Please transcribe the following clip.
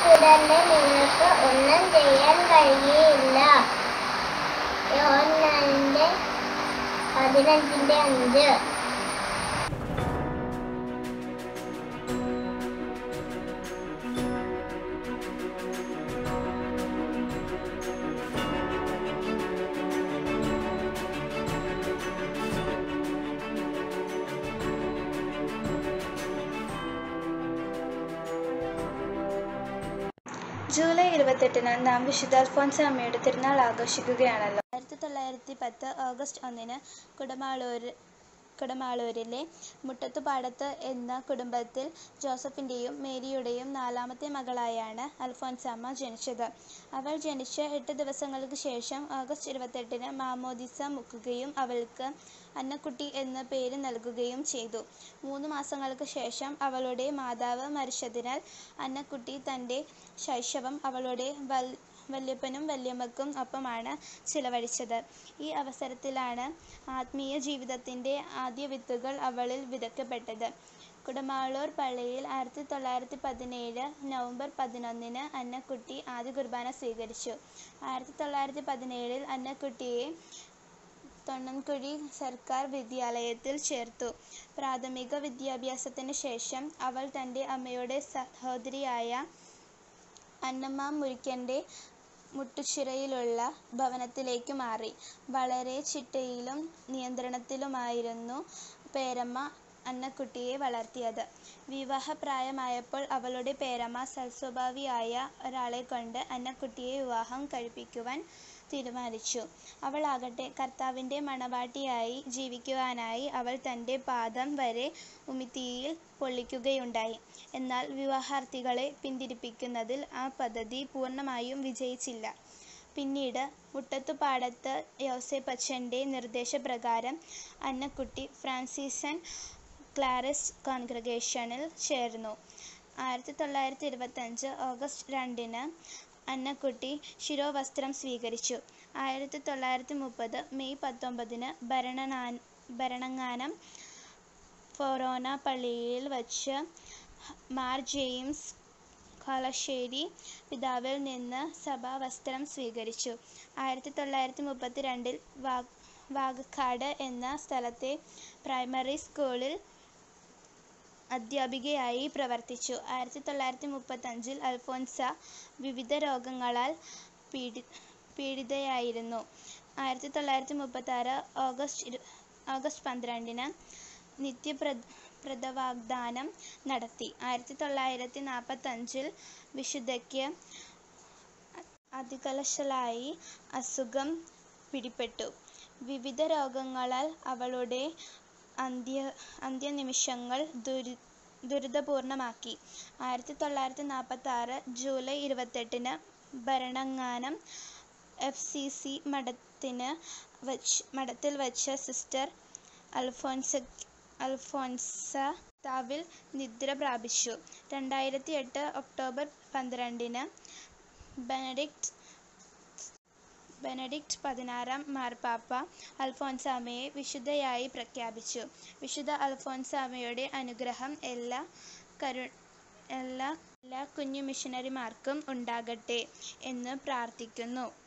തുടർന്ന് നിങ്ങൾക്ക് ഒന്നും ചെയ്യാൻ കഴിയില്ല യോഹന്നാന്റെ പതിനഞ്ചിന്റെ അഞ്ച് ജൂലൈ ഇരുപത്തെട്ടിന് നാം വിശുദ്ധ അൽഫോൻസ അമ്മയുടെ തിരുനാൾ ആഘോഷിക്കുകയാണല്ലോ ആയിരത്തി തൊള്ളായിരത്തി പത്ത് ഓഗസ്റ്റ് ഒന്നിന് കുടമാളൂർ കുടമാളൂരിലെ മുട്ടത്തുപാടത്ത് എന്ന കുടുംബത്തിൽ ജോസഫിൻ്റെയും മേരിയുടെയും നാലാമത്തെ മകളായാണ് അൽഫോൻസാമ്മ ജനിച്ചത് അവൾ ജനിച്ച എട്ട് ദിവസങ്ങൾക്ക് ശേഷം ഓഗസ്റ്റ് ഇരുപത്തെട്ടിന് മാമോദിസ മുക്കുകയും അവൾക്ക് അന്നക്കുട്ടി എന്ന പേര് നൽകുകയും ചെയ്തു മൂന്ന് മാസങ്ങൾക്ക് ശേഷം അവളുടെ മാതാവ് മരിച്ചതിനാൽ അന്നക്കുട്ടി തൻ്റെ ശൈശവം അവളുടെ വൽ വല്യപ്പനും വല്യമ്മക്കും ഒപ്പമാണ് ചിലവഴിച്ചത് ഈ അവസരത്തിലാണ് ആത്മീയ ജീവിതത്തിൻ്റെ ആദ്യ വിത്തുകൾ അവളിൽ വിതയ്ക്കപ്പെട്ടത് കുടമാളൂർ പള്ളിയിൽ ആയിരത്തി തൊള്ളായിരത്തി പതിനേഴ് നവംബർ പതിനൊന്നിന് അന്നക്കുട്ടി ആദ്യ കുർബാന സ്വീകരിച്ചു ആയിരത്തി തൊള്ളായിരത്തി പതിനേഴിൽ അന്നക്കുട്ടിയെ തൊണ്ണൻകുഴി സർക്കാർ വിദ്യാലയത്തിൽ ചേർത്തു പ്രാഥമിക വിദ്യാഭ്യാസത്തിന് ശേഷം അവൾ തൻ്റെ അമ്മയുടെ സഹോദരിയായ അന്നമ്മ മുരിക്കൻ്റെ മുട്ടുച്ചിറയിലുള്ള ഭവനത്തിലേക്ക് മാറി വളരെ ചിട്ടയിലും നിയന്ത്രണത്തിലുമായിരുന്നു പേരമ്മ അന്നക്കുട്ടിയെ വളർത്തിയത് വിവാഹപ്രായമായപ്പോൾ അവളുടെ പേരമ്മ സൽസ്വഭാവിയായ ഒരാളെക്കൊണ്ട് അന്നക്കുട്ടിയെ വിവാഹം കഴിപ്പിക്കുവാൻ തീരുമാനിച്ചു അവളാകട്ടെ കർത്താവിൻ്റെ മണവാട്ടിയായി ജീവിക്കുവാനായി അവൾ തൻ്റെ പാദം വരെ ഉമിത്തിയിൽ പൊള്ളിക്കുകയുണ്ടായി എന്നാൽ വിവാഹാർത്ഥികളെ പിന്തിരിപ്പിക്കുന്നതിൽ ആ പദ്ധതി പൂർണ്ണമായും വിജയിച്ചില്ല പിന്നീട് മുട്ടത്തുപാടത്ത് യോസേപ്പച്ചൻ്റെ നിർദ്ദേശപ്രകാരം അന്നക്കുട്ടി ഫ്രാൻസിസൻ ക്ലാരസ് കോൺഗ്രഗേഷനിൽ ചേർന്നു ആയിരത്തി തൊള്ളായിരത്തി ഇരുപത്തഞ്ച് ഓഗസ്റ്റ് രണ്ടിന് അന്നക്കുട്ടി ശിരോവസ്ത്രം സ്വീകരിച്ചു ആയിരത്തി തൊള്ളായിരത്തി മുപ്പത് മെയ് പത്തൊമ്പതിന് ഭരണനാ ഭരണങ്ങാനം ഫൊറോന പള്ളിയിൽ വച്ച് മാർ ജെയിംസ് കൊളശ്ശേരി പിതാവിൽ നിന്ന് സഭാവസ്ത്രം സ്വീകരിച്ചു ആയിരത്തി തൊള്ളായിരത്തി മുപ്പത്തി രണ്ടിൽ വാ വാഗക്കാട് എന്ന സ്ഥലത്തെ പ്രൈമറി സ്കൂളിൽ അധ്യാപികയായി പ്രവർത്തിച്ചു ആയിരത്തി തൊള്ളായിരത്തി മുപ്പത്തഞ്ചിൽ അൽഫോൻസ വിവിധ രോഗങ്ങളാൽ പീഡി പീഡിതയായിരുന്നു ആയിരത്തി തൊള്ളായിരത്തി മുപ്പത്താറ് ഓഗസ്റ്റ് ഇരു ഓഗസ്റ്റ് പന്ത്രണ്ടിന് നിത്യപ്ര പ്രതവാഗ്ദാനം നടത്തി ആയിരത്തി തൊള്ളായിരത്തി നാൽപ്പത്തഞ്ചിൽ വിശുദ്ധയ്ക്ക് അതികലശലായി അസുഖം പിടിപെട്ടു വിവിധ രോഗങ്ങളാൽ അവളുടെ അന്ത്യ അന്ത്യനിമിഷങ്ങൾ ദുരി ദുരിതപൂർണമാക്കി ആയിരത്തി തൊള്ളായിരത്തി നാൽപ്പത്തി ആറ് ജൂലൈ ഇരുപത്തെട്ടിന് ഭരണങ്ങാനം എഫ് സി സി മഠത്തിന് വച്ച് മഠത്തിൽ വച്ച സിസ്റ്റർ അൽഫോൻസ അൽഫോൻസ താവിൽ നിദ്ര പ്രാപിച്ചു രണ്ടായിരത്തി എട്ട് ഒക്ടോബർ പന്ത്രണ്ടിന് ബെനഡിക്റ്റ് ബെനഡിക്റ്റ് പതിനാറാം മാർപ്പാപ്പ അൽഫോൻസാമയെ വിശുദ്ധയായി പ്രഖ്യാപിച്ചു വിശുദ്ധ അൽഫോൻസാമയുടെ അനുഗ്രഹം എല്ലാ കരു എല്ലാ എല്ലാ കുഞ്ഞു മിഷനറിമാർക്കും ഉണ്ടാകട്ടെ എന്ന് പ്രാർത്ഥിക്കുന്നു